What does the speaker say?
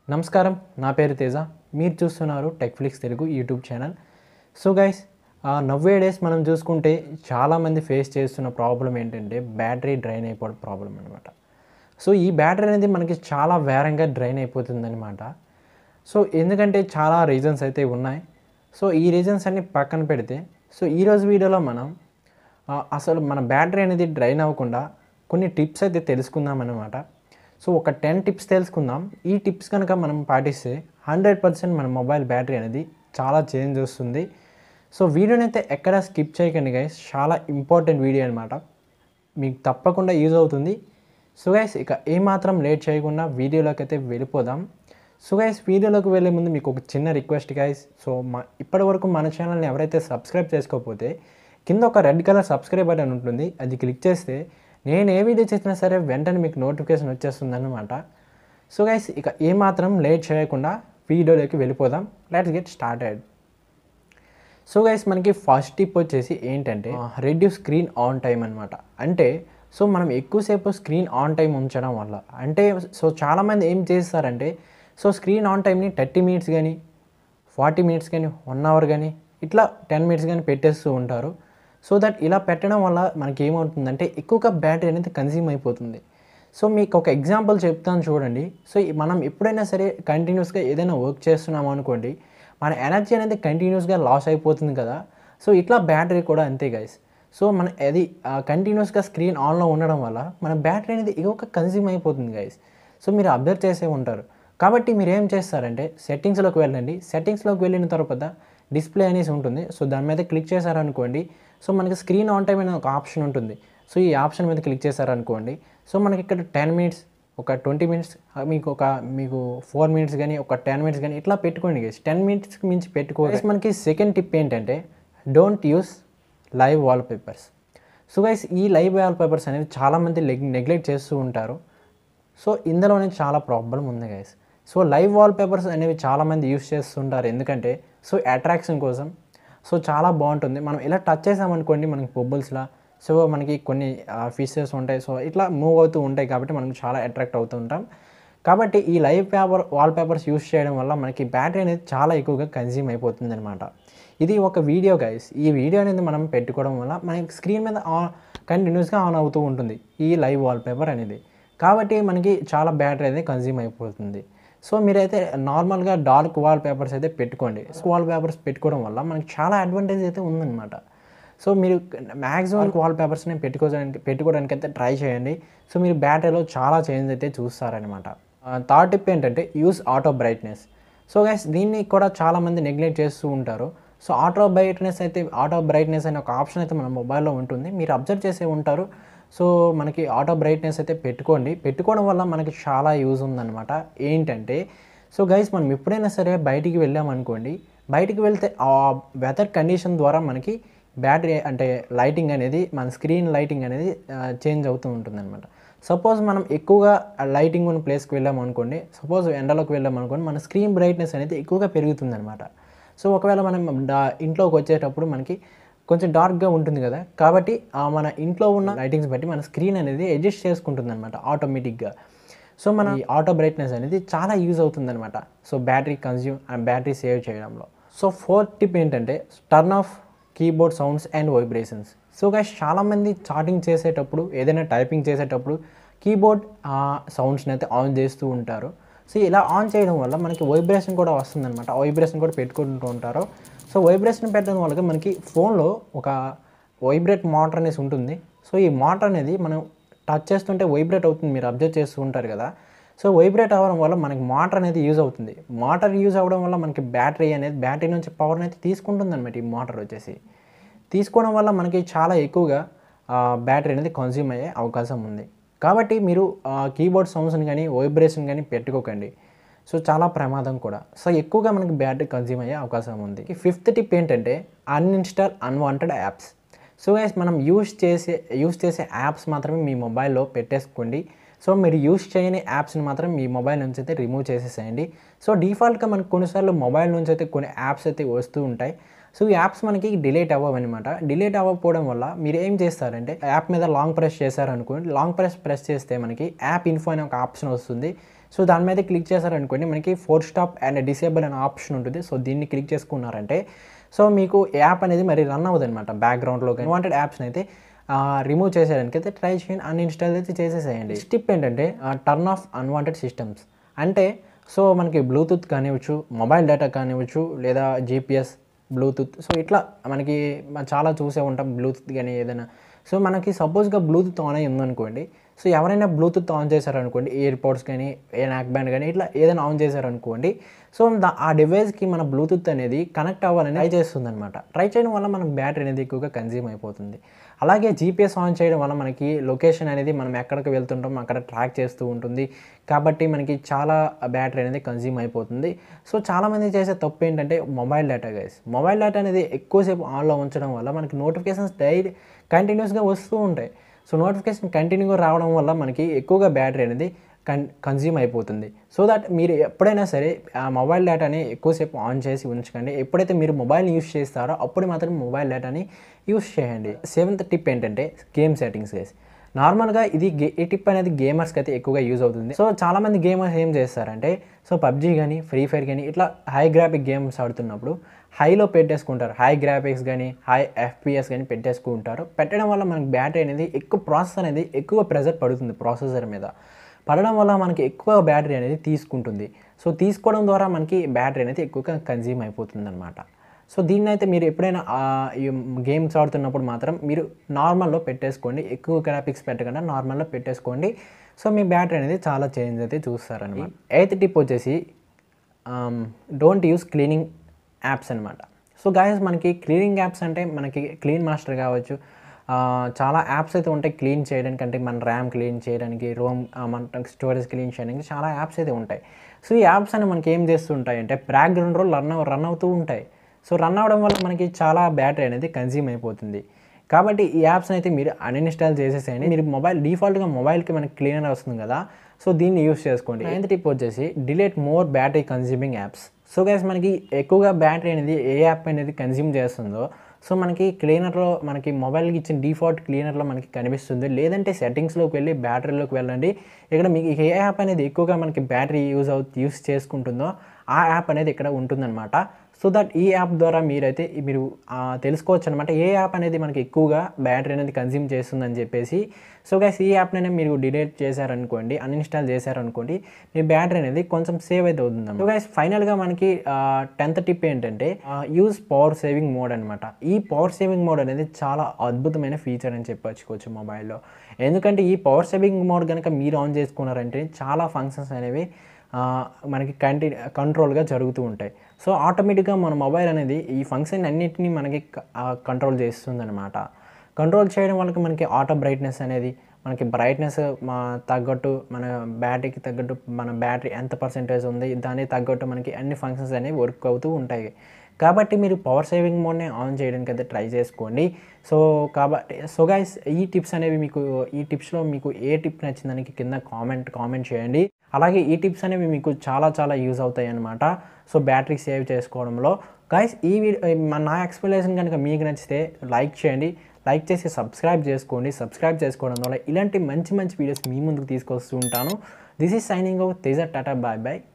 నమస్కారం నా పేరు తేజ మీరు చూస్తున్నారు Techflix Telugu YouTube channel so guys nowadays మనం చూసుకుంటే చాలామంది ఫేస్ చేస్తున్న ప్రాబ్లం ఏంటంటే బ్యాటరీ డ్రైన్ అయిపోవడం ప్రాబ్లం అనమాట సో ఈ బ్యాటరీ అనేది మనకి చాలా వేరంగా డ్రైన్ అయిపోతుందన్నమాట సో ఎందుకంటే చాలా రీజన్స్ అయితే ఉన్నాయి సో ఈ రీజన్స్ అన్ని పక్కన పెడితే సో ఈరోజు వీడియోలో మనం ఆ, అసలు మన బ్యాటరీ అనేది డ్రైన్ అవ్వకుండా కొన్ని టిప్స్ అయితే తెలుసుకుందాం అనమాట సో ఒక టెన్ టిప్స్ తెలుసుకుందాం ఈ టిప్స్ కనుక మనం పాటిస్తే హండ్రెడ్ పర్సెంట్ మన మొబైల్ బ్యాటరీ అనేది చాలా చేంజ్ వస్తుంది సో వీడియోని అయితే ఎక్కడ స్కిప్ చేయకండి గైస్ చాలా ఇంపార్టెంట్ వీడియో అనమాట మీకు తప్పకుండా యూజ్ అవుతుంది సో గైస్ ఇక ఏమాత్రం లేట్ చేయకుండా వీడియోలోకి అయితే వెళ్ళిపోదాం సో గైస్ వీడియోలోకి వెళ్ళే ముందు మీకు ఒక చిన్న రిక్వెస్ట్ గైస్ సో మా ఇప్పటి వరకు మన ఛానల్ని ఎవరైతే సబ్స్క్రైబ్ చేసుకోకపోతే కింద ఒక రెడ్ కలర్ సబ్స్క్రైబ్ బటన్ ఉంటుంది అది క్లిక్ చేస్తే నేను ఏ వీడియో చేసినా సరే వెంటనే మీకు నోటిఫికేషన్ వచ్చేస్తుంది అనమాట సో గైస్ ఇక ఏమాత్రం లేట్ చేయకుండా వీడియోలోకి వెళ్ళిపోదాం let's get started so guys మనకి ఫస్ట్ టిప్ వచ్చేసి ఏంటంటే రెడ్యూస్ స్క్రీన్ ఆన్ టైం అనమాట అంటే సో మనం ఎక్కువసేపు స్క్రీన్ ఆన్ టైం ఉంచడం వల్ల అంటే సో చాలామంది ఏం చేస్తారంటే సో స్క్రీన్ ఆన్ టైంని థర్టీ మినిట్స్ కానీ ఫార్టీ మినిట్స్ కానీ వన్ అవర్ కానీ ఇట్లా టెన్ మినిట్స్ కానీ పెట్టేస్తూ ఉంటారు సో దట్ ఇలా పెట్టడం వల్ల మనకి ఏమవుతుందంటే ఎక్కువగా బ్యాటరీ అనేది కన్జ్యూమ్ అయిపోతుంది సో మీకు ఒక ఎగ్జాంపుల్ చెప్తాను చూడండి సో ఈ- మనం ఎప్పుడైనా సరే కంటిన్యూస్గా ఏదైనా వర్క్ చేస్తున్నాం అనుకోండి మన ఎనర్జీ అనేది కంటిన్యూస్గా లాస్ అయిపోతుంది కదా సో ఇట్లా బ్యాటరీ కూడా అంతే గైస్ సో మన అది కంటిన్యూస్గా స్క్రీన్ ఆన్లో ఉండడం వల్ల మన బ్యాటరీ అనేది ఎక్కువగా కన్జ్యూమ్ అయిపోతుంది గైస్ సో మీరు అబ్జర్వ్ చేసే ఉంటారు కాబట్టి మీరు ఏం చేస్తారంటే సెట్టింగ్స్లోకి వెళ్ళండి సెట్టింగ్స్లోకి వెళ్ళిన తర్వాత డిస్ప్లే అనేసి ఉంటుంది సో దాని మీద క్లిక్ చేశారనుకోండి సో మనకి స్క్రీన్ ఆన్ టైం అనే ఒక ఆప్షన్ ఉంటుంది సో ఈ ఆప్షన్ మీద క్లిక్ చేశారనుకోండి సో మనకి ఇక్కడ టెన్ మినిట్స్ ఒక ట్వంటీ మినిట్స్ మీకు ఒక మీకు ఫోర్ మినిట్స్ కానీ ఒక టెన్ మినిట్స్ కానీ ఇట్లా పెట్టుకోండి గైస్ టెన్ మినిట్స్కి మించి పెట్టుకోవాలి మనకి సెకండ్ టిప్ ఏంటంటే don't use live wallpapers so guys ఈ లైవ్ వాల్ పేపర్స్ అనేవి చాలామంది నెగ్లెక్ట్ చేస్తూ ఉంటారు సో ఇందులోనే చాలా ప్రాబ్లం ఉంది guys so live wallpapers అనేవి చాలామంది యూస్ చేస్తుంటారు ఎందుకంటే సో అట్రాక్షన్ కోసం సో చాలా బాగుంటుంది మనం ఇలా టచ్ చేసామనుకోండి మనకి బొబ్బుల్స్లా సో మనకి కొన్ని ఫీచర్స్ ఉంటాయి సో ఇట్లా మూవ్ అవుతూ ఉంటాయి కాబట్టి మనం చాలా అట్రాక్ట్ అవుతూ ఉంటాం కాబట్టి ఈ live paper wallpapers use చేయడం వల్ల మనకి బ్యాటరీ అనేది చాలా ఎక్కువగా కన్జ్యూమ్ అయిపోతుంది అనమాట ఇది ఒక వీడియో గైస్ ఈ వీడియో అనేది మనం పెట్టుకోవడం వల్ల మనకి స్క్రీన్ మీద ఆన్ కంటిన్యూస్గా ఆన్ అవుతూ ఉంటుంది ఈ లైవ్ వాల్ పేపర్ అనేది కాబట్టి మనకి చాలా బ్యాటరీ అనేది కన్జ్యూమ్ అయిపోతుంది సో మీరైతే నార్మల్గా డార్క్ వాల్ పేపర్స్ అయితే పెట్టుకోండి వాల్ పేపర్స్ పెట్టుకోవడం వల్ల మనకి చాలా అడ్వాంటేజ్ అయితే ఉందన్నమాట సో మీరు మ్యాక్సిమం వాల్ పేపర్స్ని పెట్టుకోవడానికి పెట్టుకోవడానికి అయితే ట్రై చేయండి సో మీరు బ్యాటరీలో చాలా చేంజ్ అయితే చూస్తారనమాట థర్డ్ టిప్ ఏంటంటే use auto brightness so guys దీన్ని కూడా చాలామంది నెగ్లెక్ట్ చేస్తూ ఉంటారు సో ఆటో బ్రైట్నెస్ అయితే ఆటో బ్రైట్నెస్ అనే ఒక ఆప్షన్ అయితే మన మొబైల్లో ఉంటుంది మీరు అబ్జర్వ్ చేసే ఉంటారు సో మనకి ఆటో బ్రైట్నెస్ అయితే పెట్టుకోండి పెట్టుకోవడం వల్ల మనకి చాలా యూజ్ ఉందన్నమాట ఏంటంటే సో గైస్ మనం ఎప్పుడైనా సరే బయటికి వెళ్ళామనుకోండి బయటికి వెళ్తే ఆ వెదర్ కండిషన్ ద్వారా మనకి బ్యాటరీ అంటే లైటింగ్ అనేది మన స్క్రీన్ లైటింగ్ అనేది చేంజ్ అవుతూ ఉంటుందన్నమాట సపోజ్ మనం ఎక్కువగా లైటింగ్ ఉన్న ప్లేస్కి వెళ్ళాం అనుకోండి సపోజ్ ఎండలోకి వెళ్ళాం అనుకోండి మన స్క్రీన్ బ్రైట్నెస్ అనేది ఎక్కువగా పెరుగుతుందన్నమాట సో ఒకవేళ మనం డా- ఇంట్లోకి వచ్చేటప్పుడు మనకి కొంచెం డార్క్గా ఉంటుంది కదా కాబట్టి ఆ మన ఇంట్లో ఉన్న లైటింగ్స్ బట్టి మన స్క్రీన్ అనేది అడ్జస్ట్ చేసుకుంటుంది అనమాట ఆటోమేటిక్గా సో మన ఈ ఆటో బ్రైట్నెస్ అనేది చాలా యూజ్ అవుతుందన్నమాట so battery consume and battery save చేయడంలో సో ఫోర్త్ టిప్ ఏంటంటే turn off keyboard sounds and vibrations so guys చాలామంది చాటింగ్ చేసేటప్పుడు ఏదైనా టైపింగ్ చేసేటప్పుడు కీబోర్డ్ సౌండ్స్ని అయితే ఆన్ చేస్తూ ఉంటారు సో ఇలా ఆన్ చేయడం వల్ల మనకి వైబ్రేషన్ కూడా వస్తుందన్నమాట వైబ్రేషన్ కూడా పెట్టుకుంటూ ఉంటారు సో వైబ్రేషన్ పెట్టడం వల్ల మనకి ఫోన్లో ఒక వైబ్రేట్ మోటార్ అనేసి ఉంటుంది సో ఈ మోటార్ అనేది మనం టచ్ చేస్తుంటే వైబ్రేట్ అవుతుంది మీరు అబ్జర్వ్ చేస్తూ ఉంటారు కదా సో వైబ్రేట్ అవ్వడం వల్ల మనకి మోటార్ అనేది యూజ్ అవుతుంది మోటార్ యూజ్ అవ్వడం వల్ల మనకి బ్యాటరీ అనేది బ్యాటరీ నుంచి పవర్ అనేది తీసుకుంటుంది అనమాట ఈ మోటార్ వచ్చేసి తీసుకోవడం వల్ల మనకి చాలా ఎక్కువగా బ్యాటరీ అనేది కన్జ్యూమ్ అయ్యే అవకాశం ఉంది కాబట్టి మీరు కీబోర్డ్ సౌండ్స్ని కానీ వైబ్రేషన్ కానీ పెట్టుకోకండి సో చాలా ప్రమాదం కూడా సో ఎక్కువగా మనకి బ్యాటరీ కన్జ్యూమ్ అయ్యే అవకాశం ఉంది ఫిఫ్త్ టిప్ ఏంటంటే uninstall unwanted apps so guys మనం యూస్ చేసే యూస్ చేసే యాప్స్ మాత్రమే మీ మొబైల్లో పెట్టేసుకోండి సో మీరు యూస్ చేయని యాప్స్ని మాత్రం మీ మొబైల్ నుంచి అయితే రిమూవ్ చేసేసేయండి సో డిఫాల్ట్గా మనకు కొన్నిసార్లు మొబైల్ నుంచి అయితే కొన్ని యాప్స్ అయితే వస్తూ ఉంటాయి సో ఈ యాప్స్ మనకి డిలీట్ అవ్వవన్నమాట డిలీట్ అవ్వకపోవడం వల్ల మీరు ఏం చేస్తారంటే యాప్ మీద లాంగ్ ప్రెస్ చేశారనుకోండి లాంగ్ ప్రెస్ ప్రెస్ చేస్తే మనకి యాప్ ఇన్ఫో అనే ఒక ఆప్షన్ వస్తుంది సో దాని మీద క్లిక్ చేశారనుకోండి మనకి ఫోర్ స్టాప్ అండ్ డిసేబుల్ అనే ఆప్షన్ ఉంటుంది సో దీన్ని క్లిక్ చేసుకున్నారంటే సో మీకు యాప్ అనేది మరి రన్ అవ్వదు అనమాట బ్యాక్గ్రౌండ్లో వాంటెడ్ యాప్స్ని అయితే రిమూవ్ చేసేయడానికి అయితే ట్రై చేయండి అన్ఇన్స్టాల్ అయితే చేసేసేయండి స్టిప్ ఏంటంటే టర్న్ ఆఫ్ అన్వాంటెడ్ సిస్టమ్స్ అంటే సో మనకి బ్లూటూత్ కానివ్వచ్చు మొబైల్ డేటా కానివ్వచ్చు లేదా జీపీఎస్ బ్లూటూత్ సో ఇట్లా మనకి మనం చాలా చూసే ఉంటాం బ్లూటూత్ కానీ ఏదైనా సో మనకి సపోజ్గా బ్లూటూత్ ఆన్ అయి ఉందనుకోండి సో ఎవరైనా బ్లూటూత్ ఆన్ చేశారనుకోండి ఇయర్ పోడ్స్ కానీ ఏ నాక్ బ్యాండ్ కానీ ఇట్లా ఏదైనా ఆన్ చేశారనుకోండి సో దా- ఆ డివైస్కి మన బ్లూటూత్ అనేది కనెక్ట్ అవ్వాలని ట్రై చేస్తుంది అనమాట ట్రై చేయడం వల్ల మనకు బ్యాటరీ అనేది ఎక్కువగా కన్జ్యూమ్ అయిపోతుంది అలాగే జీపీఎస్ ఆన్ చేయడం వల్ల మనకి లొకేషన్ అనేది మనం ఎక్కడికి వెళ్తుంటాం అక్కడ ట్రాక్ చేస్తూ ఉంటుంది కాబట్టి మనకి చాలా బ్యాటరీ అనేది కన్జ్యూమ్ అయిపోతుంది సో చాలామంది చేసే తప్పు ఏంటంటే mobile data guys mobile data అనేది ఎక్కువసేపు ఆన్లో ఉంచడం వల్ల మనకి నోటిఫికేషన్స్ డైలీ కంటిన్యూస్గా వస్తూ ఉంటాయి సో నోటిఫికేషన్ కంటిన్యూగా రావడం వల్ల మనకి ఎక్కువగా బ్యాటరీ అనేది కన్ కన్జ్యూమ్ అయిపోతుంది సో దట్ మీరు ఎప్పుడైనా సరే ఆ మొబైల్ డేటాని ఎక్కువసేపు ఆన్ చేసి ఉంచకండి ఎప్పుడైతే మీరు మొబైల్ని యూస్ చేస్తారో అప్పుడు మాత్రం మొబైల్ డేటాని యూస్ చేయండి సెవెంత్ టిప్ ఏంటంటే గేమ్ సెట్టింగ్స్ గైస్ నార్మల్గా ఇది గే ఈ టిప్ అనేది గేమర్స్కి అయితే ఎక్కువగా యూజ్ అవుతుంది సో చాలామంది గేమర్స్ ఏం చేస్తారంటే సో పబ్జీ కానీ ఫ్రీ ఫైర్ కానీ ఇట్లా హై గ్రాఫిక్ గేమ్స్ ఆడుతున్నప్పుడు హైలో పెట్టేసుకుంటారు హై గ్రాఫిక్స్ కానీ హై ఎఫ్పిఎస్ కానీ పెట్టేసుకుంటారు పెట్టడం వల్ల మనకి బ్యాటరీ అనేది ఎక్కువ ప్రాసెస్ అనేది ఎక్కువ ప్రెజర్ పడుతుంది ప్రాసెసర్ మీద పడడం వల్ల మనకి ఎక్కువ బ్యాటరీ అనేది తీసుకుంటుంది సో తీసుకోవడం ద్వారా మనకి బ్యాటరీ అనేది ఎక్కువగా కన్జ్యూమ్ అయిపోతుంది అనమాట సో దీన్ని అయితే మీరు ఎప్పుడైనా ఆ, ఈ గేమ్స్ ఆడుతున్నప్పుడు మాత్రం మీరు నార్మల్లో పెట్టేసుకోండి ఎక్కువ గ్రాఫిక్స్ పెట్టకుండా నార్మల్లో పెట్టేసుకోండి సో మీ బ్యాటరీ అనేది చాలా చేంజ్ అయితే చూస్తారనమాట ఎయిత్ టిప్ వచ్చేసి డోంట్ యూస్ క్లీనింగ్ యాప్స్ అనమాట సో గాయస్ మనకి క్లీనింగ్ యాప్స్ అంటే మనకి క్లీన్ మాస్టర్ కావచ్చు ఆ, చాలా యాప్స్ అయితే ఉంటాయి క్లీన్ చేయడానికి అంటే మన ర్యామ్ క్లీన్ చేయడానికి రోమ్ మన స్టోరేజ్ క్లీన్ చేయడానికి చాలా యాప్స్ అయితే ఉంటాయి సో ఈ యాప్స్ అని మనకి ఏం చేస్తుంటాయి అంటే బ్యాక్గ్రౌండ్లో రన్ రన్ అవుతూ ఉంటాయి సో రన్ అవ్వడం వల్ల మనకి చాలా బ్యాటరీ అనేది కన్జ్యూమ్ అయిపోతుంది కాబట్టి ఈ యాప్స్ని అయితే మీరు అన్ఇన్స్టాల్ చేసేసేయండి మీరు మొబైల్ డిఫాల్ట్గా మొబైల్కి మనకి క్లీనర్ వస్తుంది కదా సో దీన్ని యూస్ చేసుకోండి నైన్త్ టిప్ వచ్చేసి delete more battery consuming apps so guys మనకి ఎక్కువగా బ్యాటరీ అనేది ఏ యాప్ అనేది కన్జ్యూమ్ చేస్తుందో సో మనకి క్లీనర్లో మనకి మొబైల్కి ఇచ్చిన డిఫాల్ట్ క్లీనర్లో మనకి కనిపిస్తుంది లేదంటే సెట్టింగ్స్లోకి వెళ్ళి బ్యాటరీలోకి వెళ్ళండి ఇక్కడ మీకు ఏ యాప్ అనేది ఎక్కువగా మనకి బ్యాటరీ యూజ్ అవు యూస్ చేసుకుంటుందో ఆ యాప్ అనేది ఇక్కడ ఉంటుందన్నమాట సో దట్ ఈ యాప్ ద్వారా మీరైతే మీరు ఆ, తెలుసుకోవచ్చు అనమాట ఏ యాప్ అనేది మనకి ఎక్కువగా బ్యాటరీ అనేది కన్జ్యూమ్ చేస్తుందని చెప్పేసి సో గైస్ ఈ యాప్నైనా మీరు డిలీట్ చేశారనుకోండి అన్ఇన్స్టాల్ చేశారనుకోండి మీ బ్యాటరీ అనేది కొంచెం సేవ్ అయితే అవుతుంది సో గైస్ ఫైనల్గా మనకి టెన్త్ టిప్ ఏంటంటే యూజ్ పవర్ సేవింగ్ మోడ్ అనమాట ఈ పవర్ సేవింగ్ మోడ్ అనేది చాలా అద్భుతమైన ఫీచర్ అని చెప్పొచ్చుకోవచ్చు మొబైల్లో ఎందుకంటే ఈ పవర్ సేవింగ్ మోడ్ కనుక మీరు ఆన్ చేసుకున్నారంటే చాలా ఫంక్షన్స్ అనేవి ఆ, మనకి కంటి కంట్రోల్గా జరుగుతూ ఉంటాయి సో ఆటోమేటిక్గా మన మొబైల్ అనేది ఈ ఫంక్షన్ అన్నిటినీ మనకి కంట్రోల్ చేస్తుంది అనమాట కంట్రోల్ చేయడం వల్ల మనకి ఆటో బ్రైట్నెస్ అనేది మనకి బ్రైట్నెస్ మా తగ్గట్టు మన బ్యాటరీకి తగ్గట్టు మన బ్యాటరీ ఎంత పర్సెంటేజ్ ఉంది దానికి తగ్గట్టు మనకి అన్ని ఫంక్షన్స్ అనేవి వర్క్ అవుతూ ఉంటాయి కాబట్టి మీరు పవర్ సేవింగ్ మోడ్ని ఆన్ చేయడానికి అయితే ట్రై చేసుకోండి సో కాబట్టి సో గైస్ ఈ టిప్స్ అనేవి మీకు ఈ టిప్స్లో మీకు ఏ టిప్ నచ్చిందానికి కింద కామెంట్ కామెంట్ చేయండి అలాగే ఈ టిప్స్ అనేవి మీకు చాలా చాలా యూజ్ అవుతాయి అనమాట సో బ్యాటరీ సేవ్ చేసుకోవడంలో గైస్ ఈ వీడియో నా ఎక్స్ప్లెనేషన్ కనుక మీకు నచ్చితే లైక్ చేయండి లైక్ చేసి సబ్స్క్రైబ్ చేసుకోండి సబ్స్క్రైబ్ చేసుకోవడం వల్ల ఇలాంటి మంచి మంచి వీడియోస్ మీ ముందుకు తీసుకొస్తూ ఉంటాను this is signing out Teja tata bye bye